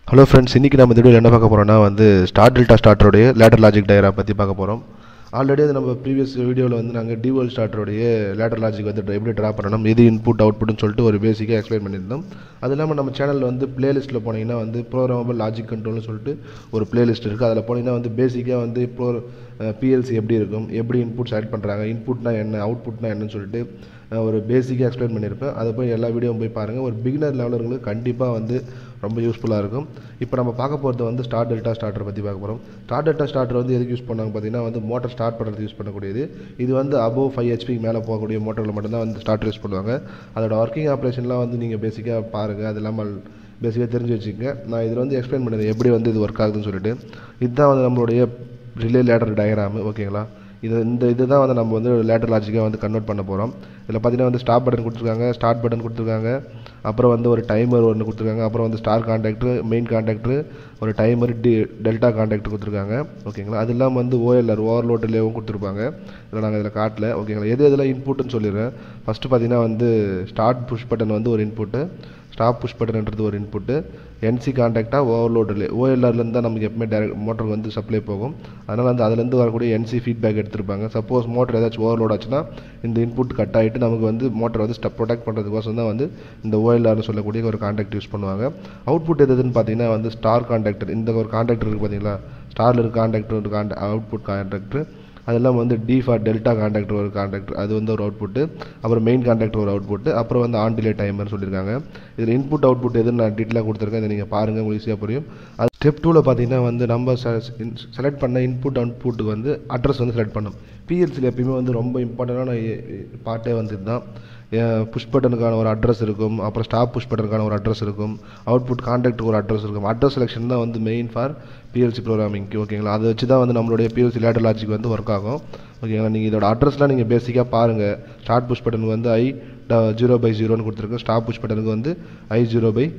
hello friends இன்றைக்கி நம்ம இந்த வீடியோவில் என்ன பார்க்க போகிறோம்னா வந்து ஸ்டார் டெல்டா ஸ்டார்டருடைய லேட்டர் லாஜிக் டயரா பற்றி பார்க்க போகிறோம் ஆல்ரெடி அது நம்ம ப்ரீவியஸ் வீடியோவில் வந்து நாங்கள் டிவோல் ஸ்டார்டருடைய லேட்டர் லாஜிக் வந்து எப்படி ட்ரா பண்ணணும் எது இன்புட் அவுட்புட்னு சொல்லிட்டு ஒரு பேசிக்காக எக்ஸ்பிளைன் பண்ணியிருந்தோம் அது இல்லாமல் நம்ம சேனலில் வந்து பிளேலிஸ்ட்டில் போனீங்கன்னா வந்து ப்ரோக்ராமபிள் லாஜிக் கண்ட்ரோல்னு சொல்லிட்டு ஒரு பிளேலிஸ்ட் இருக்குது அதில் போனீங்கன்னா வந்து பேசிக்காக வந்து ப்ரோ பிஎல்சி எப்படி இருக்கும் எப்படி இன்புட் செலக்ட் பண்ணுறாங்க இன்புட்னா என்ன அவுட்புட்னா என்னன்னு சொல்லிட்டு அஹ், ஒரு பேசிக்காக எக்ஸ்பிளைன் பண்ணியிருப்பேன் அதை போய் எல்லா வீடியோவும் போய் பாருங்கள் ஒரு பிகினர் லெவலர்களுக்கு கண்டிப்பாக வந்து ரொம்ப யூஸ்ஃபுல்லாக இருக்கும் இப்போ நம்ம பார்க்க போகிறது வந்து ஸ்டார் டெல்டா ஸ்டார்டர் பற்றி பார்க்க போகிறோம் ஸ்டார் டெல்டா ஸ்டார்டர் வந்து எதுக்கு யூஸ் பண்ணாங்க பார்த்தீங்கன்னா வந்து மோட்டர் ஸ்டார்ட் பண்ணுறது யூஸ் பண்ணக்கூடியது இது வந்து அபோவ் ஃபைவ் ஹெச்பிக்கு மேலே போகக்கூடிய மோட்டரில் மட்டும்தான் வந்து ஸ்டார்டர் யூஸ் பண்ணுவாங்க அதோட ஒர்க்கிங் ஆப்ரேஷன்லாம் வந்து நீங்கள் பேசிக்காக பாருங்கள் அது இல்லாமல் பேசிக்காக தெரிஞ்சு வச்சுக்கங்க நான் இதில் வந்து எக்ஸ்பிளைன் பண்ணிடுறேன் எப்படி வந்து இது ஒர்க் ஆகுதுன்னு சொல்லிட்டு இதுதான் வந்து நம்மளுடைய ரிலே லேடர் டயக்ராமு ஓகேங்களா இது இந்த இதுதான் வந்து நம்ம வந்து லேட்டர் லாஜிக்காக வந்து கன்வெர்ட் பண்ண போகிறோம் இதில் பார்த்தீங்கன்னா வந்து ஸ்டாப் பட்டன் கொடுத்துருக்காங்க ஸ்டார்ட் பட்டன் கொடுத்துருக்காங்க அப்புறம் வந்து ஒரு டைமர் ஒன்று கொடுத்துருக்காங்க அப்புறம் வந்து ஸ்டார் கான்டாக்டர் மெயின் கான்டாக்டர் ஒரு டைமர் டி டெல்டா கான்டாக்டர் கொடுத்துருக்காங்க ஓகேங்களா அது இல்லாமல் வந்து ஓஎல்ஆர் ஓவர்லோட் ரிலேவும் கொடுத்துருப்பாங்க இதில் நாங்கள் இதில் காட்டல ஓகேங்களா எது எதெல்லாம் இன்புட்னு சொல்லிடுறேன் ஃபஸ்ட்டு பார்த்தீங்கன்னா வந்து ஸ்டார்ட் புஷ் பட்டன் வந்து ஒரு இன்புட்டு ஸ்டாப் புஷ் பட்டன்ன்றது ஒரு இன்புட்டு என்சி கான்டாக்டாக ஓவர்லோட் ரிலே ஓஎல்ஆர்லேருந்து தான் நமக்கு எப்பவுமே டேரக்ட் மோட்டருக்கு வந்து சப்ளை போகும் அதனால் வந்து அதுலேருந்து வரக்கூடிய என்சி ஃபீட்பேக் எடுத்திருப்பாங்க சப்போஸ் மோட்டர் ஏதாச்சும் ஓவர்லோட் ஆச்சுன்னா இந்த இன்புட் கட் ஆகிட்டு நமக்கு வந்து மோட்டர் வந்து ஸ்டப் ப்ரொடெக்ட் பண்ணுறதுக்கோசம் தான் வந்து இந்த ஓஎல்ஆர்னு சொல்லக்கூடிய ஒரு கான்டாக்ட் யூஸ் பண்ணுவாங்க அவுட்புட் எதுன்னு பார்த்தீங்கன்னா வந்து ஸ்டார் கான்டாக்டர் இந்த ஒரு கான்டாக்டர் இருக்குது பார்த்தீங்களா ஸ்டாரில் இருக்க கான்டாக்டர் ஒரு கான்டா அவுட்புட் கான்டாக்டர் அதெல்லாம் வந்து டி ஃபார் டெல்டா கான்டாக்டர் ஒரு கான்டாக்டர் அது வந்து ஒரு அவுட்புட்டு அப்புறம் மெயின் கான்டாக்டர் ஒரு அவுட்புட்டு அப்புறம் வந்து ஆன் டிலே டைமர்னு சொல்லியிருக்காங்க இதில் இன்புட் அவுட்புட் எதுன்னு நான் டீட்டெயிலாக கொடுத்துருக்கேன் இதை நீங்கள் பாருங்கள் உங்களுக்கு ஈஸியாக புரியும் அது ஸ்டெப் டூவில் பார்த்தீங்கன்னா வந்து நம்ம செலக்ட் பண்ண இன்புட் அவுட்புட்டுக்கு வந்து அட்ரஸ் வந்து செலக்ட் பண்ணணும் பிஎல்சியில் எப்பயுமே வந்து ரொம்ப இம்பார்ட்டண்டான பார்ட்டே வந்து இதுதான் புஷ் பட்டனுக்கான ஒரு அட்ரஸ் இருக்கும் அப்புறம் ஸ்டாப் புஷ் பட்டனுக்கான ஒரு அட்ரஸ் இருக்கும் அவுட்புட் கான்டாக்ட்டுக்கு ஒரு அட்ரஸ் இருக்கும் அட்ரஸ் செலெக்ஷன் தான் வந்து மெயின் ஃபார் பிஎல்சி ப்ரோக்ராமிங்க்கு ஓகேங்களா அதை வச்சு தான் வந்து நம்மளுடைய பிஎல்சி லேட்டர் லாஜிக் வந்து ஒர்க் ஆகும் ஓகேங்களா நீங்கள் இதோட அட்ரஸ்லாம் நீங்கள் பேசிக்காக பாருங்கள் ஸ்டார்ட் புஷ் பட்டனுக்கு வந்து ஐ ஜீரோ பை ஜீரோன்னு கொடுத்துருக்கோம் ஸ்டாப் புஷ் பட்டனுக்கு வந்து ஐ ஜீரோ பை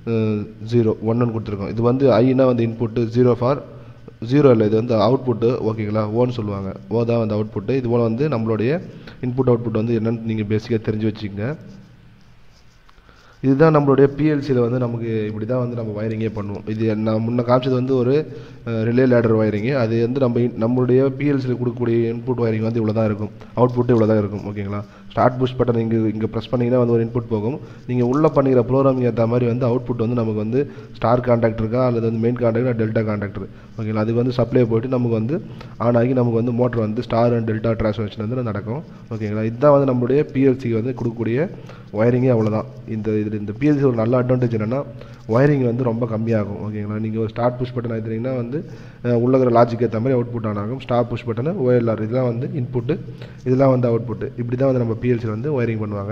ஜீரோ ஒன்றுன்னு கொடுத்துருக்கோம் இது வந்து ஐனா வந்து இன்புட்டு ஜீரோ ஃபார் ஜீரோ இல்லை இது வந்து அவுட்புட்டு ஓகேங்களா ஓன்னு சொல்லுவாங்க ஓ தான் வந்து அவுட்புட்டு இது போல் வந்து நம்மளுடைய இன்புட் அவுட்புட் வந்து என்னன்னு நீங்கள் பேசிக்காக தெரிஞ்சு வச்சுக்கங்க இதுதான் நம்மளுடைய பிஎல்சியில் வந்து நமக்கு இப்படி தான் வந்து நம்ம வயரிங்கே பண்ணுவோம் இது நான் முன்ன காமிச்சது வந்து ஒரு ரிலே லேடர் வயரிங்கு அது வந்து நம்ம in- நம்மளுடைய பிஎல்சியில் கொடுக்கக்கூடிய இன்புட் வயரிங் வந்து இவ்வளோ தான் இருக்கும் அவுட்புட்டு இவ்வளோ தான் இருக்கும் ஓகேங்களா ஸ்டார்ட் புஷ் பட்டன் இங்கே இங்கே ப்ரெஸ் பண்ணிங்கன்னா வந்து ஒரு இன்புட் போகும் நீங்கள் உள்ளே பண்ணிக்கிற ப்ரோக்ராமிங் ஏற்ற மாதிரி வந்து அவுட்புட் வந்து நமக்கு வந்து ஸ்டார் கான்டாக்ட் இருக்கா அல்லது வந்து மெயின் கான்டாக்ட் டெல்டா கான்டாக்டர் ஓகேங்களா அதுக்கு வந்து சப்ளை போயிட்டு நமக்கு வந்து ஆன் ஆகி நமக்கு வந்து மோட்டர் வந்து ஸ்டார் அண்ட் டெல்டா ட்ரான்ஸ்ஃபர்மேஷன் வந்து நடக்கும் ஓகேங்களா இதுதான் வந்து நம்மளுடைய பிஎல்சிக்கு வந்து கொடுக்கக்கூடிய ஒயரிங்கே அவ்வளோதான் இந்த இதில் இந்த பிஎல்சி ஒரு நல்ல அட்வான்டேஜ் என்னென்னா ஒயரிங் வந்து ரொம்ப கம்மியாகும் ஓகேங்களா நீங்கள் ஒரு ஸ்டார்ட் புஷ் பட்டன் ஆகிட்டீங்கன்னா வந்து அஹ், உள்ள இருக்கிற லாஜிக் ஏற்ற மாதிரி அவுட்புட் ஆன் ஆகும் ஸ்டாப் புஷ் பட்டனு ஓஎல்ஆர் இதெல்லாம் வந்து இன்புட்டு இதெல்லாம் வந்து அவுட்புட்டு இப்படி தான் வந்து நம்ம பிஎல்சியில் வந்து ஒயரிங் பண்ணுவாங்க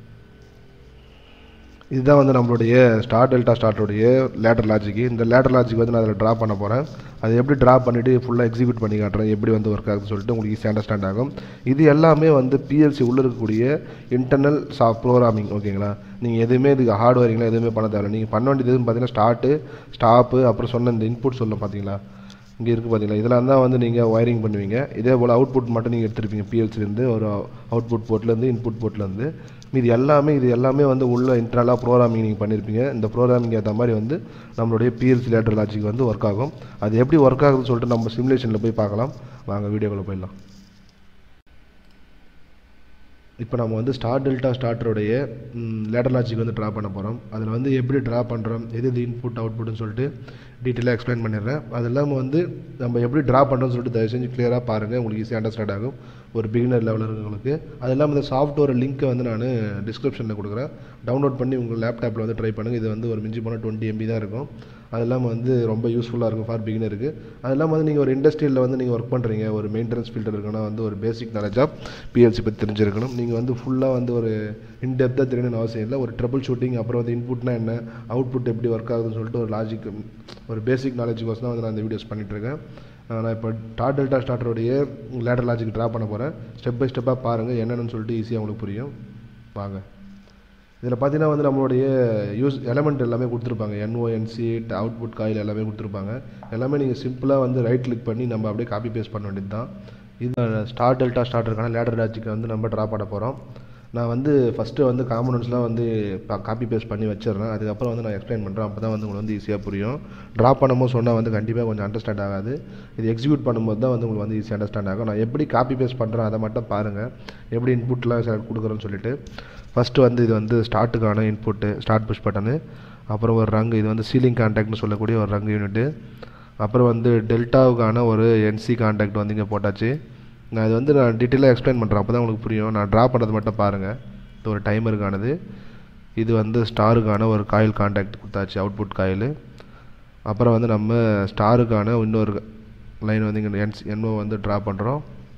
இதுதான் வந்து நம்மளுடைய ஸ்டார் டெல்டா ஸ்டார்டருடைய லேட்டர் லாஜிக்கு இந்த லேட்டர் லாஜிக் வந்து நான் அதில் ட்ரா பண்ண போகிறேன் அதை எப்படி ட்ரா பண்ணிவிட்டு ஃபுல்லாக எக்ஸிக்யூட் பண்ணி காட்டுறேன் எப்படி வந்து ஒர்க் ஆகுதுன்னு சொல்லிட்டு உங்களுக்கு ஈஸியாக அண்டர்ஸ்டாண்ட் ஆகும் இது எல்லாமே வந்து பிஎல்சி உள்ளே இருக்கக்கூடிய இன்டர்னல் சாஃப்ட் ப்ரோக்ராமிங் ஓகேங்களா நீங்கள் எதுவுமே இதுக்கு ஹார்ட்வேரிங்லாம் எதுவுமே பண்ண தேவையில்ல நீங்கள் பண்ண வேண்டியது எதுன்னு பார்த்தீங்கன்னா ஸ்டார்ட்டு ஸ்டாப்பு அப்புறம் சொன்ன இந்த இன்புட் சொல்ல பார்த்தீங்களா இங்கே இருக்குது பார்த்தீங்களா இதெல்லாம் தான் வந்து நீங்கள் ஒயரிங் பண்ணுவீங்க இதே போல் அவுட்புட் மட்டும் நீங்கள் எடுத்துருப்பீங்க பிஎல்சிலேருந்து ஒரு அவுட்புட் போர்ட்லேருந்து இன்புட் போர்ட்லேருந்து மீதி எல்லாமே இது எல்லாமே வந்து உள்ள இன்டர்னலாக ப்ரோக்ராமிங் நீங்கள் பண்ணியிருப்பீங்க இந்த ப்ரோக்ராமிங் ஏற்ற மாதிரி வந்து நம்மளுடைய பிஎல்சி லேட்டர் லாஜிக் வந்து ஒர்க் ஆகும் அது எப்படி ஒர்க் ஆகுதுன்னு சொல்லிட்டு நம்ம சிமுலேஷனில் போய் பார்க்கலாம் வாங்க வீடியோக்குள்ளே போயிடலாம் இப்போ நம்ம வந்து ஸ்டார் டெல்டா ஸ்டார்டருடைய லேட்டர் லாஜிக் வந்து ட்ரா பண்ண போகிறோம் அதில் வந்து எப்படி ட்ரா பண்ணுறோம் எது இது இன்புட் அவுட்புட்னு சொல்லிட்டு டீட்டெயிலாக எக்ஸ்பிளைன் பண்ணிடுறேன் அது இல்லாமல் வந்து நம்ம எப்படி ட்ரா பண்ணுறோம்னு சொல்லிட்டு தயவு செஞ்சு கிளியராக பாருங்கள் உங்களுக்கு ஈஸியாக அண்டர்ஸ்டாண்ட் ஆகும் ஒரு பிகினர் லெவலில் இருக்கிறவங்களுக்கு அது இல்லாமல் இந்த சாஃப்ட்வேர் லிங்க்கை வந்து நான் டிஸ்கிரிப்ஷனில் கொடுக்குறேன் டவுன்லோட் பண்ணி உங்கள் லேப்டாப்பில் வந்து ட்ரை பண்ணுங்கள் இது வந்து ஒரு மிஞ்சி போனால் டுவெண்ட்டி எம்பி தான் இருக்கும் அது இல்லாமல் வந்து ரொம்ப யூஸ்ஃபுல்லாக இருக்கும் ஃபார் பிகினருக்கு அது இல்லாமல் வந்து நீங்கள் ஒரு இண்டஸ்ட்ரியில் வந்து நீங்கள் ஒர்க் பண்ணுறீங்க ஒரு மெயின்டெனன்ஸ் ஃபீல்டில் இருக்குன்னா வந்து ஒரு பேசிக் நாலேஜ் ஆஃப் பிஎல்சி பற்றி தெரிஞ்சிருக்கணும் நீங்கள் வந்து ஃபுல்லாக வந்து ஒரு இன்டெப்த்தாக தெரியணும்னு அவசியம் இல்லை ஒரு ட்ரபிள் ஷூட்டிங் அப்புறம் வந்து இன்புட்னா என்ன அவுட்புட் எப்படி ஒர்க் ஆகுதுன்னு சொல்லிட்டு ஒரு லாஜிக் ஒரு பேசிக் நாலேஜ் கோர்ஸ் தான் வந்து நான் இந்த வீடியோஸ் பண்ணிகிட்ருக்கேன் நான் இப்போ டாட் டெல்டா ஸ்டார்டருடைய லேட்டர் லாஜிக் ட்ரா பண்ண போகிறேன் ஸ்டெப் பை ஸ்டெப்பாக பாருங்கள் என்னென்னு சொல்லிட்டு ஈஸியாக உங்களுக்கு புரியும் வாங்க இதில் பார்த்தீங்கன்னா வந்து நம்மளுடைய யூஸ் எலமெண்ட் எல்லாமே கொடுத்துருப்பாங்க என்ஓஎன்சி அவுட்புட் காயில் எல்லாமே கொடுத்துருப்பாங்க எல்லாமே நீங்கள் சிம்பிளாக வந்து ரைட் கிளிக் பண்ணி நம்ம அப்படியே காப்பி பேஸ்ட் பண்ண வேண்டியது தான் இது ஸ்டார் டெல்டா ஸ்டார்டருக்கான லேடர் லாஜிக்கை வந்து நம்ம ட்ரா பண்ண போகிறோம் நான் வந்து ஃபஸ்ட்டு வந்து காம்பனன்ட்ஸ்லாம் வந்து காப்பி பேஸ்ட் பண்ணி வச்சிடுறேன் அதுக்கப்புறம் வந்து நான் எக்ஸ்பிளைன் பண்ணுறேன் அப்போ தான் வந்து உங்களுக்கு வந்து ஈஸியாக புரியும் ட்ராப் பண்ணும்போது சொன்னால் வந்து கண்டிப்பாக கொஞ்சம் அண்டர்ஸ்டாண்ட் ஆகாது இது எக்ஸிக்யூட் பண்ணும்போது தான் வந்து உங்களுக்கு வந்து ஈஸியாக அண்டர்ஸ்டாண்ட் ஆகும் நான் எப்படி காப்பி பேஸ்ட் பண்ணுறேன் அதை மட்டும் பாருங்கள் எப்படி இன்புட்லாம் செலக்ட் கொடுக்குறோன்னு சொல்லிட்டு ஃபஸ்ட்டு வந்து இது வந்து ஸ்டார்ட்டுக்கான இன்புட்டு ஸ்டார்ட் புஷ் பட்டனு அப்புறம் ஒரு ரங்கு இது வந்து சீலிங் கான்டாக்ட்னு சொல்லக்கூடிய ஒரு ரங்கு யூனிட்டு அப்புறம் வந்து டெல்டாவுக்கான ஒரு என்சி கான்டாக்ட் வந்து இங்கே போட்டாச்சு நான் இது வந்து நான் டீட்டெயிலாக எக்ஸ்பிளைன் பண்ணுறேன் அப்போ தான் உங்களுக்கு புரியும் நான் ட்ரா பண்ணுறது மட்டும் பாருங்கள் இது ஒரு டைமருக்கானது இது வந்து ஸ்டாருக்கான ஒரு காயில் கான்டாக்ட் கொடுத்தாச்சு அவுட்புட் காயில் அப்புறம் வந்து நம்ம ஸ்டாருக்கான இன்னொரு லைன் வந்து இங்கே என்ஸ் என்ஓ வந்து ட்ரா பண்ணுறோம்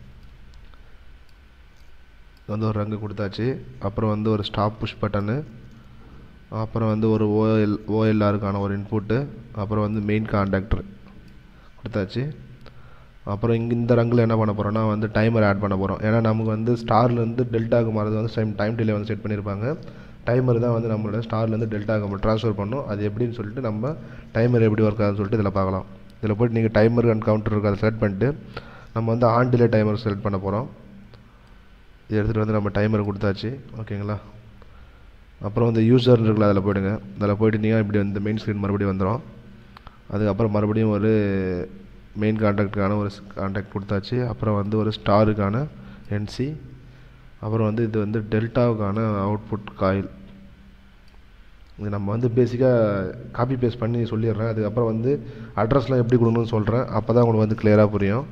வந்து ஒரு ரங்கு கொடுத்தாச்சு அப்புறம் வந்து ஒரு ஸ்டாப் புஷ் பட்டனு அப்புறம் வந்து ஒரு ஓஎல் ஓஎல்ஆருக்கான ஒரு இன்புட்டு அப்புறம் வந்து மெயின் கான்டாக்டர் கொடுத்தாச்சு அப்புறம் இங்கே இந்த ரங்கில் என்ன பண்ண போகிறோம்னா வந்து டைமர் ஆட் பண்ண போகிறோம் ஏன்னா நமக்கு வந்து ஸ்டார்லேருந்து டெல்டாக்கு மாறது வந்து டைம் டைம் டிலே வந்து செட் பண்ணியிருப்பாங்க டைமர் தான் வந்து நம்மளோட ஸ்டார்லேருந்து டெல்டாக்கு நம்ம ட்ரான்ஸ்ஃபர் பண்ணணும் அது எப்படின்னு சொல்லிட்டு நம்ம டைமர் எப்படி ஒர்க் ஆகுதுன்னு சொல்லிட்டு இதில் பார்க்கலாம் இதில் போய்ட்டு நீங்கள் டைமர் அண்ட் கவுண்டர் இருக்கு அதை செலக்ட் பண்ணிட்டு நம்ம வந்து ஆன் டிலே டைமர் செலக்ட் பண்ண போகிறோம் இது எடுத்துகிட்டு வந்து நம்ம டைமர் கொடுத்தாச்சு ஓகேங்களா அப்புறம் வந்து யூசர் இருக்குல்ல அதில் போயிடுங்க அதில் போயிட்டு நீங்கள் இப்படி வந்து மெயின் ஸ்க்ரீன் மறுபடியும் வந்துடும் அதுக்கப்புறம் மறுபடியும் ஒரு மெயின் கான்டாக்டுக்கான ஒரு கான்டாக்ட் கொடுத்தாச்சு அப்புறம் வந்து ஒரு ஸ்டாருக்கான என்சி அப்புறம் வந்து இது வந்து டெல்டாவுக்கான அவுட்புட் காயில் இது நம்ம வந்து பேசிக்காக காப்பி பேஸ்ட் பண்ணி சொல்லிடுறேன் அதுக்கப்புறம் வந்து அட்ரஸ்லாம் எப்படி கொடுக்கணும்னு சொல்கிறேன் அப்போ தான் உங்களுக்கு வந்து கிளியராக புரியும்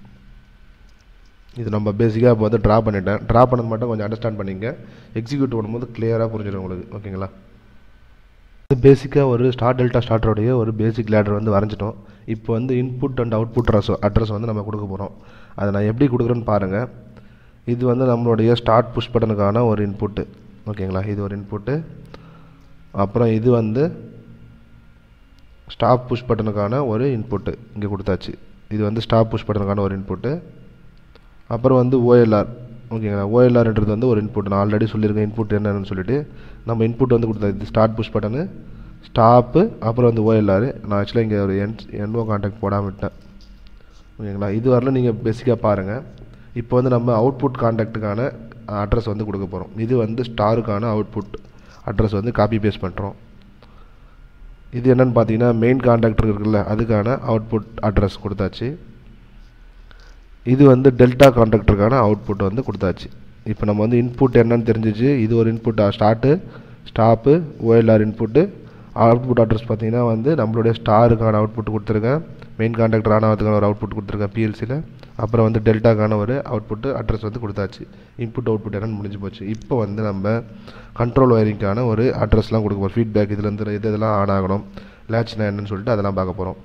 இது நம்ம பேசிக்காக இப்போ வந்து ட்ரா பண்ணிட்டேன் ட்ரா பண்ணது மட்டும் கொஞ்சம் அண்டர்ஸ்டாண்ட் பண்ணிங்க எக்ஸிக்யூட் பண்ணும்போது கிளியராக புரிஞ்சிடும் உங்களுக்கு ஓகேங்களா பேசிக்காக ஒரு ஸ்டார் டெல்டா ஸ்டார்டருடைய ஒரு பேசிக் லேடர் வந்து வரைஞ்சிட்டோம் இப்போ வந்து input and output address address வந்து நம்ம கொடுக்க போகிறோம் அதை நான் எப்படி கொடுக்குறேன்னு பாருங்கள் இது வந்து நம்மளுடைய ஸ்டார்ட் புஷ் பட்டனுக்கான ஒரு இன்புட்டு ஓகேங்களா இது ஒரு இன்புட்டு அப்புறம் இது வந்து ஸ்டாப் புஷ் பட்டனுக்கான ஒரு இன்புட்டு இங்கே கொடுத்தாச்சு இது வந்து ஸ்டாப் புஷ் பட்டனுக்கான ஒரு இன்புட்டு அப்புறம் வந்து ஓஎல்ஆர் ஓகேங்களா ஓஎல்ஆர்ன்றது வந்து ஒரு இன்புட் நான் ஆல்ரெடி சொல்லியிருக்கேன் இன்புட் என்னன்னு சொல்லிட்டு நம்ம இன்புட் வந்து கொடுத்தா இது ஸ்டார்ட் புஷ் பட்டனு ஸ்டாப்பு அப்புறம் வந்து ஓஎல்ஆர் நான் ஆக்சுவலாக இங்கே ஒரு என் என்ஓ கான்டாக்ட் போடாமல் விட்டேன் ஓகேங்களா இது வரல நீங்கள் பேசிக்காக பாருங்கள் இப்போ வந்து நம்ம அவுட்புட் கான்டாக்ட்டுக்கான அட்ரஸ் வந்து கொடுக்க போகிறோம் இது வந்து ஸ்டாருக்கான அவுட்புட் அட்ரஸ் வந்து காப்பி பேஸ்ட் பண்ணுறோம் இது என்னென்னு பார்த்தீங்கன்னா மெயின் கான்டாக்டர் இருக்குல்ல அதுக்கான அவுட்புட் அட்ரஸ் கொடுத்தாச்சு இது வந்து டெல்டா கான்டாக்டருக்கான அவுட்புட் வந்து கொடுத்தாச்சு இப்போ நம்ம வந்து இன்புட் என்னன்னு தெரிஞ்சிச்சு இது ஒரு input start stop OLR input output address பார்த்தீங்கன்னா வந்து நம்மளுடைய ஸ்டாருக்கான அவுட்புட் கொடுத்துருக்கேன் மெயின் கான்டாக்டர் ஆனதுக்கான ஒரு அவுட்புட் கொடுத்துருக்கேன் பிஎல்சியில் அப்புறம் வந்து டெல்டாக்கான ஒரு அவுட்புட் அட்ரஸ் வந்து கொடுத்தாச்சு இன்புட் அவுட்புட் என்னன்னு முடிஞ்சு போச்சு இப்போ வந்து நம்ம கண்ட்ரோல் ஒயரிங்க்கான ஒரு அட்ரஸ்லாம் கொடுக்க போகிறோம் ஃபீட்பேக் இதுலேருந்து இது இதெல்லாம் ஆன் ஆகணும் லேட்ச்னா என்னன்னு சொல்லிட்டு அதெல்லாம் பார்க்க போகிறோம்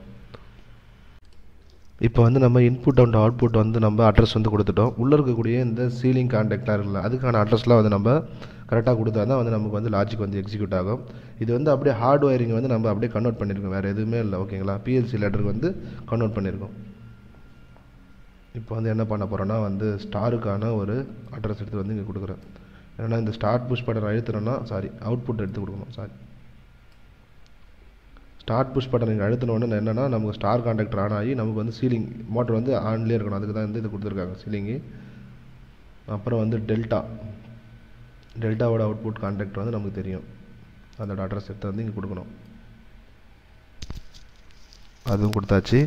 இப்போ வந்து நம்ம இன்புட் அண்ட் அவுட்புட் வந்து நம்ம அட்ரஸ் வந்து கொடுத்துட்டோம் உள்ளே இருக்கக்கூடிய இந்த சீலிங் கான்டாக்ட்லாம் இருக்குல்ல அதுக்கான அட்ரஸ்லாம் வந்து நம்ம கரெக்டாக கொடுத்தா தான் வந்து நமக்கு வந்து லாஜிக் வந்து எக்ஸிக்யூட் ஆகும் இது வந்து அப்படியே ஹார்ட் ஒயரிங் வந்து நம்ம அப்படியே கன்வெர்ட் பண்ணியிருக்கோம் வேறு எதுவுமே இல்லை ஓகேங்களா பிஎல்சி லெட்டருக்கு வந்து கன்வெர்ட் பண்ணியிருக்கோம் இப்போ வந்து என்ன பண்ண போகிறோன்னா வந்து ஸ்டாருக்கான ஒரு அட்ரஸ் எடுத்து வந்து இங்கே கொடுக்குறேன் ஏன்னா இந்த ஸ்டார்ட் புஷ் பட்டன் அழுத்துறோன்னா சாரி அவுட்புட் எடுத்து கொடுக்கணும் சாரி ஸ்டார்ட் புஷ் பட்டன் நீங்கள் அழுத்தினோடனே என்னென்னா நமக்கு ஸ்டார் கான்டாக்டர் ஆன் ஆகி நமக்கு வந்து சீலிங் மோட்டர் வந்து ஆன்லேயே இருக்கணும் அதுக்கு தான் வந்து இது கொடுத்துருக்காங்க சீலிங்கு அப்புறம் வந்து டெல்டா டெல்டாவோட அவுட்புட் கான்டாக்ட் வந்து நமக்கு தெரியும் அதோட அட்ரஸ் எடுத்து வந்து இங்கே கொடுக்கணும் அதுவும் கொடுத்தாச்சு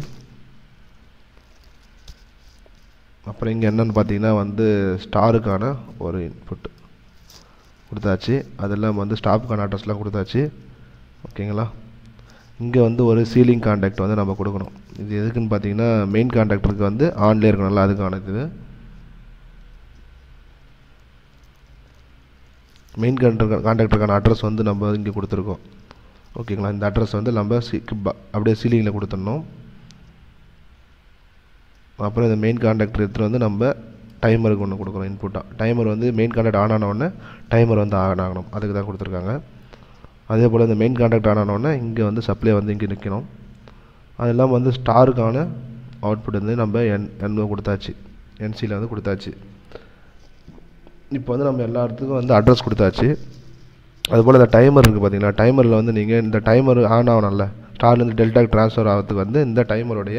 அப்புறம் இங்கே என்னென்னு பார்த்தீங்கன்னா வந்து ஸ்டாருக்கான ஒரு இன்புட் கொடுத்தாச்சு அதெல்லாம் வந்து ஸ்டாப்புக்கான அட்ரஸ்லாம் கொடுத்தாச்சு ஓகேங்களா இங்கே வந்து ஒரு சீலிங் கான்டாக்ட் வந்து நம்ம கொடுக்கணும் இது எதுக்குன்னு பார்த்தீங்கன்னா மெயின் கான்டாக்டருக்கு வந்து ஆன்லேயே இருக்கணும்ல அதுக்கான இது மெயின் கான்டாக்டர் கான்டாக்டருக்கான அட்ரஸ் வந்து நம்ம இங்கே கொடுத்துருக்கோம் ஓகேங்களா இந்த அட்ரஸ் வந்து நம்ம சி அப்படியே சீலிங்கில் கொடுத்துடணும் அப்புறம் இந்த மெயின் கான்டாக்டர் எடுத்துகிட்டு வந்து நம்ம டைமருக்கு ஒன்று கொடுக்குறோம் இன்புட்டாக டைமர் வந்து மெயின் கான்டாக்ட் ஆன் ஆன உடனே டைமர் வந்து ஆன் ஆகணும் அதுக்கு தான் கொடுத்துருக்காங்க அதே போல் இந்த மெயின் கான்டாக்ட் ஆனோடனே இங்கே வந்து சப்ளை வந்து இங்கே நிற்கணும் அது இல்லாமல் வந்து ஸ்டாருக்கான அவுட்புட் வந்து நம்ம என் என்ஓ கொடுத்தாச்சு என்சியில் வந்து கொடுத்தாச்சு இப்போ வந்து நம்ம எல்லா இடத்துக்கும் வந்து அட்ரஸ் கொடுத்தாச்சு அதுபோல் இந்த டைமர் இருக்குது பார்த்தீங்களா டைமரில் வந்து நீங்கள் இந்த டைமர் ஆன் ஆகணும்ல ஸ்டார்லேருந்து டெல்டாக் ட்ரான்ஸ்ஃபர் ஆகிறதுக்கு வந்து இந்த டைமருடைய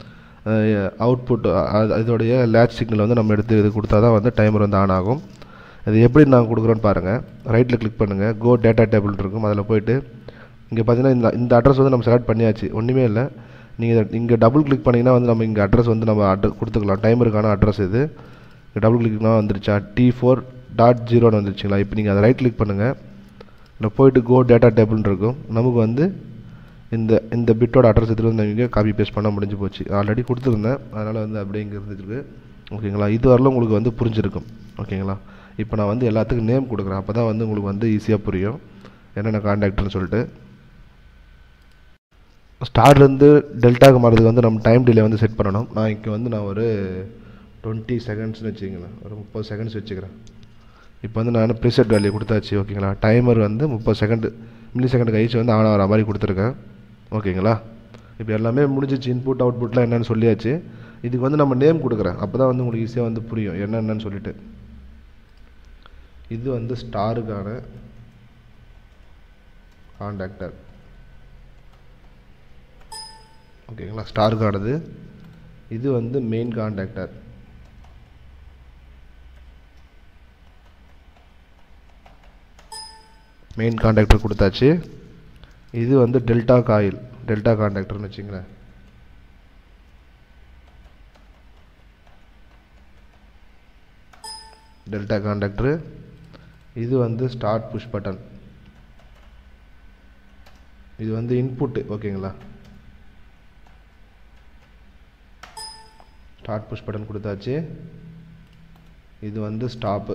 அவுட்புட் இதோடைய லேட்ச் சிக்னல் வந்து நம்ம எடுத்து இது கொடுத்தா தான் வந்து டைமர் வந்து ஆன் ஆகும் அது எப்படி நாங்கள் கொடுக்குறோன்னு பாருங்கள் ரைட்டில் கிளிக் பண்ணுங்கள் கோ டேட்டா டேபிள் இருக்கும் அதில் போயிட்டு இங்கே பார்த்தீங்கன்னா இந்த இந்த அட்ரஸ் வந்து நம்ம செலக்ட் பண்ணியாச்சு ஒன்றுமே இல்லை நீங்கள் இங்கே டபுள் கிளிக் பண்ணிங்கன்னா வந்து நம்ம இங்கே அட்ரஸ் வந்து நம்ம அட்ரஸ் கொடுத்துக்கலாம் டைமருக்கான அட்ரஸ் இது இங்கே டபுள் கிளிக்னா வந்துருச்சா டி ஃபோர் டாட் ஜீரோன்னு வந்துருச்சுங்களா இப்போ நீங்கள் அதை ரைட் கிளிக் பண்ணுங்கள் இதில் போயிட்டு கோ டேட்டா டேபிள்னு இருக்கும் நமக்கு வந்து இந்த இந்த பிட்டோட அட்ரஸ் எடுத்துகிட்டு வந்து இங்கே காப்பி பேஸ்ட் பண்ண முடிஞ்சு போச்சு ஆல்ரெடி கொடுத்துருந்தேன் அதனால் வந்து அப்படியே இங்கே இருந்துருக்கு ஓகேங்களா இது வரலாம் உங்களுக்கு வந்து புரிஞ்சிருக்கும் ஓகேங்களா இப்போ நான் வந்து எல்லாத்துக்கும் நேம் கொடுக்குறேன் அப்போ தான் வந்து உங்களுக்கு வந்து ஈஸியாக புரியும் என்னென்ன கான்டாக்ட்னு சொல்லிட்டு ஸ்டார்லேருந்து டெல்டாக்கு மாறதுக்கு வந்து நம்ம டைம் டிலே வந்து செட் பண்ணணும் நான் இங்கே வந்து நான் ஒரு டுவெண்ட்டி செகண்ட்ஸ்னு வச்சுக்கங்களேன் ஒரு முப்பது செகண்ட்ஸ் வச்சுக்கிறேன் இப்போ வந்து நான் ப்ரீசெட் வேல்யூ கொடுத்தாச்சு ஓகேங்களா டைமர் வந்து முப்பது செகண்ட் மில்லி செகண்ட் கழிச்சு வந்து ஆன் ஆகிற மாதிரி கொடுத்துருக்கேன் ஓகேங்களா இப்போ எல்லாமே முடிஞ்சிச்சு இன்புட் அவுட்புட்லாம் என்னென்னு சொல்லியாச்சு இதுக்கு வந்து நம்ம நேம் கொடுக்குறேன் அப்போ தான் வந்து உங்களுக்கு ஈஸியாக வந்து புரியும் என்னென்னு சொல்லிட்டு இது வந்து ஸ்டாருக்கான காண்டாக்டர் ஓகேங்களா ஸ்டாருக்கானது இது வந்து மெயின் காண்டாக்டர் மெயின் காண்டாக்டர் கொடுத்தாச்சு இது வந்து டெல்டா காயில் டெல்டா காண்டாக்டர்னு வச்சுங்களேன் டெல்டா காண்டாக்டரு இது வந்து ஸ்டார்ட் புஷ் பட்டன் இது வந்து இன்புட்டு ஓகேங்களா ஸ்டார்ட் புஷ் பட்டன் கொடுத்தாச்சு இது வந்து ஸ்டாப்பு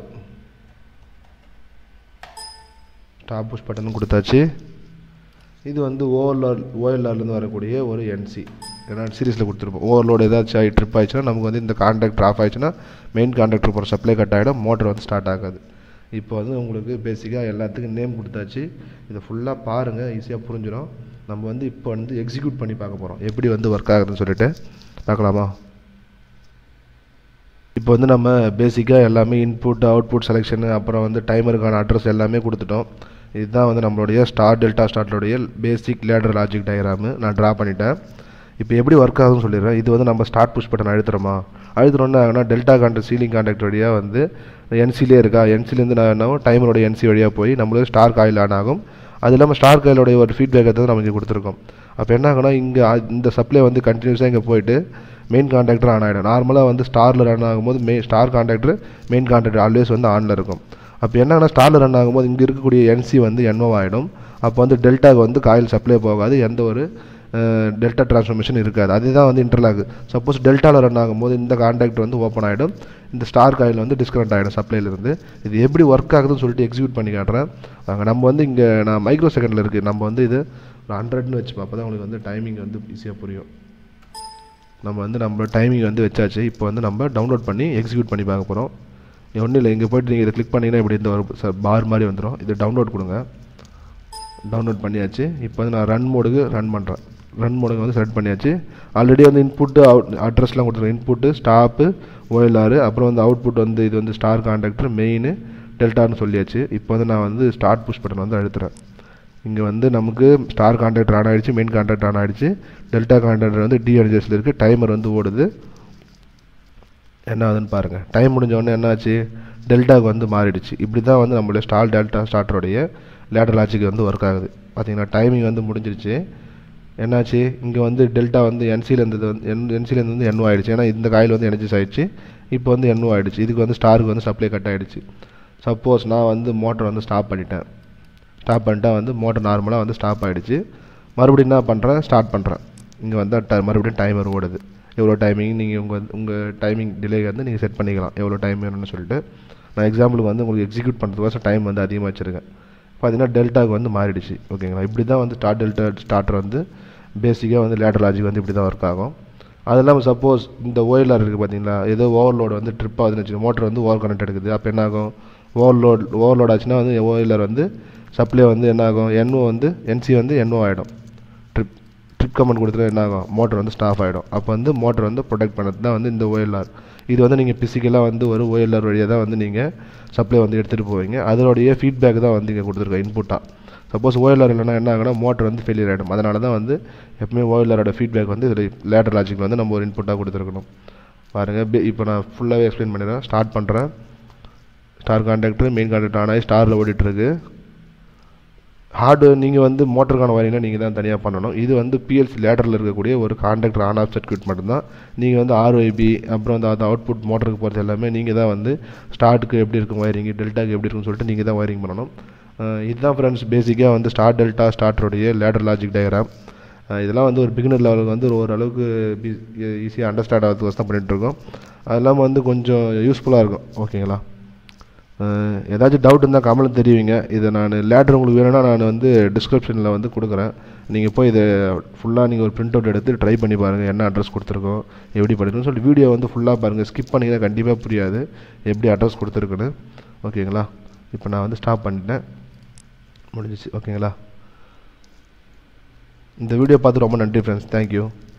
ஸ்டாப் புஷ் பட்டன் கொடுத்தாச்சு இது வந்து ஓவர்லோட் ஓஎல்ஆர்லேருந்து வரக்கூடிய ஒரு என்சி ஏன்னா சீரிஸில் கொடுத்துருப்போம் ஓவர்லோடு ஏதாச்சும் ஆகி ட்ரிப் ஆயிடுச்சுன்னா நமக்கு வந்து இந்த கான்டாக்டர் ஆஃப் ஆயிடுச்சுன்னா மெயின் கான்டாக்டர் போகிற சப்ளை கட் ஆகிடும் மோட்டர் வந்து ஸ்டார்ட் ஆகாது இப்போ வந்து உங்களுக்கு பேசிக்காக எல்லாத்துக்கும் நேம் கொடுத்தாச்சு இதை ஃபுல்லாக பாருங்கள் ஈஸியாக புரிஞ்சிடும் நம்ம வந்து இப்போ வந்து எக்ஸிக்யூட் பண்ணி பார்க்க போகிறோம் எப்படி வந்து ஒர்க் ஆகுதுன்னு சொல்லிட்டு பார்க்கலாமா இப்போ வந்து நம்ம பேசிக்காக எல்லாமே இன்புட் அவுட்புட் செலெக்ஷனு அப்புறம் வந்து டைமருக்கான அட்ரஸ் எல்லாமே கொடுத்துட்டோம் இதுதான் வந்து நம்மளுடைய ஸ்டார் டெல்டா ஸ்டார்ட்லுடைய பேசிக் லேடர் லாஜிக் டயக்ராமு நான் ட்ரா பண்ணிட்டேன் இப்போ எப்படி ஒர்க் ஆகுதுன்னு சொல்லிடுறேன் இது வந்து நம்ம ஸ்டார்ட் புஷ் பட்டன் அழுத்துறோமா அழுத்துறோன்னா ஆகுனா டெல்டா கான்டாக்ட் சீலிங் கான்டாக்ட் வழியாக வந்து என்சிலே இருக்கா என்சிலேருந்து நான் என்ன டைமரோட என்சி வழியாக போய் நம்மளுக்கு ஸ்டார் காயில் ஆன் ஆகும் அது இல்லாமல் ஸ்டார் காயிலோடைய ஒரு ஃபீட்பேக்கை தான் நம்ம இங்கே கொடுத்துருக்கோம் அப்போ என்ன ஆகுனா இங்கே இந்த சப்ளை வந்து கண்டினியூஸாக இங்கே போயிட்டு மெயின் கான்டாக்டர் ஆன் ஆகிடும் நார்மலாக வந்து ஸ்டாரில் ரன் ஆகும்போது main star contactor main contactor always வந்து ஆனில் இருக்கும் அப்போ என்னன்னா ஸ்டாரில் ரன் ஆகும்போது இங்கே இருக்கக்கூடிய என்சி வந்து என்ஓ ஆகிடும் அப்போ வந்து டெல்டாக்கு வந்து காயில் சப்ளை போகாது எந்த ஒரு டெல்டா டிரான்ஸ்ஃபர்மேஷன் இருக்காது அதுதான் வந்து இன்டர்லாக் சப்போஸ் டெல்டாவில் ரன் ஆகும்போது இந்த கான்டாக்ட் வந்து ஓப்பன் ஆகிடும் இந்த ஸ்டார் காயில் வந்து டிஸ்கனெக்ட் ஆகிடும் சப்ளைலேருந்து இது எப்படி ஒர்க் ஆகுதுன்னு சொல்லிட்டு எக்ஸிக்யூட் பண்ணி காட்டுறேன் அங்கே நம்ம வந்து இங்கே நான் மைக்ரோ செகண்டில் இருக்குது நம்ம வந்து இது ஒரு ஹண்ட்ரட்னு வச்சுப்போம் அப்போ தான் உங்களுக்கு வந்து டைமிங் வந்து ஈஸியாக புரியும் நம்ம வந்து நம்ம டைமிங் வந்து வச்சாச்சு இப்போ வந்து நம்ம டவுன்லோட் பண்ணி எக்ஸிக்யூட் பண்ணி பார்க்க போகிறோம் ஒன்றும் இல்லை இங்கே போய்ட்டு நீங்கள் இதை கிளிக் பண்ணிங்கன்னா இப்படி இந்த ஒரு சார் பார் மாதிரி வந்துடும் இது டவுன்லோட் கொடுங்க டவுன்லோட் பண்ணியாச்சு இப்போ வந்து நான் ரன் மோடுக்கு ரன் பண்ணுறேன் ரன் மோடுக்கு வந்து செலக்ட் பண்ணியாச்சு ஆல்ரெடி வந்து இன்புட்டு அவுட் அட்ரஸ்லாம் கொடுத்துருக்கேன் இன்புட்டு ஸ்டாப்பு ஓஎல்ஆர் அப்புறம் வந்து அவுட்புட் வந்து இது வந்து ஸ்டார் கான்டாக்டர் மெயின் டெல்டான்னு சொல்லியாச்சு இப்போ வந்து நான் வந்து ஸ்டார்ட் புஷ் பட்டன் வந்து அழுத்துறேன் இங்கே வந்து நமக்கு ஸ்டார் கான்டாக்டர் ஆன் ஆகிடுச்சு மெயின் கான்டாக்ட் ஆன் ஆகிடுச்சு டெல்டா கான்டாக்டர் வந்து டிஎன்ஜிஎஸில் இருக்குது டைமர் வந்து ஓடுது என்ன ஆகுதுன்னு பாருங்கள் டைம் முடிஞ்ச உடனே என்னாச்சு டெல்டாக்கு வந்து மாறிடுச்சு இப்படி தான் வந்து நம்மளுடைய ஸ்டால் டெல்டா ஸ்டார்டருடைய லேடர் லாஜிக் வந்து ஒர்க் ஆகுது பார்த்தீங்கன்னா டைமிங் வந்து முடிஞ்சிருச்சு என்னாச்சு இங்கே வந்து டெல்டா வந்து என்சிலேருந்து வந்து என் என்சிலேருந்து வந்து என்ஓ ஆகிடுச்சு ஏன்னா இந்த காயில் வந்து எனர்ஜிஸ் ஆகிடுச்சு இப்போ வந்து என்ஓ ஆகிடுச்சு இதுக்கு வந்து ஸ்டாருக்கு வந்து சப்ளை கட் ஆகிடுச்சு சப்போஸ் நான் வந்து மோட்டர் வந்து ஸ்டாப் பண்ணிட்டேன் ஸ்டாப் பண்ணிட்டா வந்து மோட்டர் நார்மலாக வந்து ஸ்டாப் ஆகிடுச்சு மறுபடியும் என்ன பண்ணுறேன் ஸ்டார்ட் பண்ணுறேன் இங்கே வந்து ட மறுபடியும் டைமர் ஓடுது எவ்வளோ டைமிங் நீங்கள் உங்கள் உங்கள் டைமிங் டிலே வந்து நீங்கள் செட் பண்ணிக்கலாம் எவ்வளோ டைம் வேணும்னு சொல்லிட்டு நான் எக்ஸாம்பிளுக்கு வந்து உங்களுக்கு எக்ஸிக்யூட் பண்ணுறதுக்கோசம் டைம் வந்து அதிகமாக வச்சுருக்கேன் பார்த்தீங்கன்னா டெல்டாக்கு வந்து மாறிடுச்சு ஓகேங்களா இப்படி தான் வந்து ஸ்டார்ட் டெல்டா ஸ்டார்டர் வந்து பேசிக்காக வந்து லேட்டர் லாஜிக் வந்து இப்படி தான் ஒர்க் ஆகும் அது இல்லாமல் சப்போஸ் இந்த ஓஎல்ஆர் இருக்குது பார்த்தீங்களா ஏதோ ஓவர்லோடு வந்து ட்ரிப் ஆகுதுன்னு வச்சுக்கோங்க மோட்டர் வந்து ஓவர் கனெக்ட் எடுக்குது அப்போ என்ன ஆகும் ஓவர்லோட் ஓவர்லோட் ஆச்சுன்னா வந்து ஓஎல்ஆர் வந்து சப்ளை வந்து என்ன ஆகும் என்ஓ வந்து என்சி வந்து என்ஓ ஆகிடும் ட்ரிப் ட்ரிப் கமெண்ட் கொடுத்துட்டு என்ன ஆகும் மோட்டர் வந்து ஸ்டாப் ஆகிடும் அப்போ வந்து மோட்டர் வந்து ப்ரொடெக்ட் பண்ணுறது தான் வந்து இந்த ஓஎல்ஆர் இது வந்து நீங்கள் பிசிக்கலாக வந்து ஒரு ஓஎல்ஆர் வழியாக தான் வந்து நீங்கள் சப்ளை வந்து எடுத்துகிட்டு போவீங்க அதனுடைய ஃபீட்பேக் தான் வந்து இங்கே கொடுத்துருக்கோம் இன்புட்டாக சப்போஸ் ஓஎல்ஆர் இல்லைனா என்ன ஆகுனா மோட்டர் வந்து ஃபெயிலியர் ஆகிடும் அதனால தான் வந்து எப்பவுமே ஓஎல்ஆரோட ஃபீட்பேக் வந்து இதில் லேட்டர் லாஜிக் வந்து நம்ம ஒரு இன்புட்டாக கொடுத்துருக்கணும் பாருங்கள் இப்போ நான் ஃபுல்லாகவே எக்ஸ்பிளைன் பண்ணிடுறேன் ஸ்டார்ட் பண்ணுறேன் star contactor main contactor on ஆகி ஸ்டாரில் ஓடிட்டுருக்கு ஹார்ட்வேர் நீங்கள் வந்து மோட்டருக்கான வயரிங்னா நீங்கள் தான் தனியாக பண்ணணும் இது வந்து பிஎல்சி லேட்டரில் இருக்கக்கூடிய ஒரு கான்டாக்டர் ஆன் ஆஃப் சர்க்யூட் மட்டும்தான் நீங்கள் வந்து ஆர்ஒய்பி அப்புறம் அந்த அந்த அவுட்புட் மோட்டருக்கு போகிறது எல்லாமே நீங்கள் தான் வந்து ஸ்டார்ட்டுக்கு எப்படி இருக்கும் வயரிங் டெல்டாக்கு எப்படி இருக்குன்னு சொல்லிட்டு நீங்கள் தான் வயரிங் பண்ணணும் அஹ் இதுதான் ஃப்ரெண்ட்ஸ் பேசிக்காக வந்து ஸ்டார் டெல்டா ஸ்டார்டருடைய லேடர் லாஜிக் டயக்ராம் இதெல்லாம் வந்து ஒரு பிகினர் லெவலுக்கு வந்து ஒரு ஓரளவுக்கு ஈஸியாக அண்டர்ஸ்டாண்ட் ஆகிறதுக்கு தான் பண்ணிகிட்ருக்கோம் அது இல்லாமல் வந்து கொஞ்சம் யூஸ்ஃபுல்லாக இருக்கும் ஓகேங்களா அஹ் ஏதாச்சும் டவுட் இருந்தால் கமெண்ட் தெரிவிங்க இதை நான் லேட்டர் உங்களுக்கு வேணும்னா நான் வந்து டிஸ்கிரிப்ஷனில் வந்து கொடுக்குறேன் நீங்கள் போய் இதை ஃபுல்லாக நீங்கள் ஒரு பிரிண்ட் அவுட் எடுத்து ட்ரை பண்ணி பாருங்கள் என்ன அட்ரஸ் கொடுத்துருக்கோம் எப்படி பண்ணிருக்கோம்னு சொல்லிட்டு வீடியோ வந்து ஃபுல்லாக பாருங்கள் ஸ்கிப் பண்ணிங்கன்னா கண்டிப்பாக புரியாது எப்படி அட்ரஸ் கொடுத்துருக்குன்னு ஓகேங்களா இப்போ நான் வந்து ஸ்டாப் பண்ணிட்டேன் முடிஞ்சிச்சு ஓகேங்களா இந்த வீடியோ பார்த்து ரொம்ப நன்றி ஃப்ரெண்ட்ஸ் தேங்க்யூ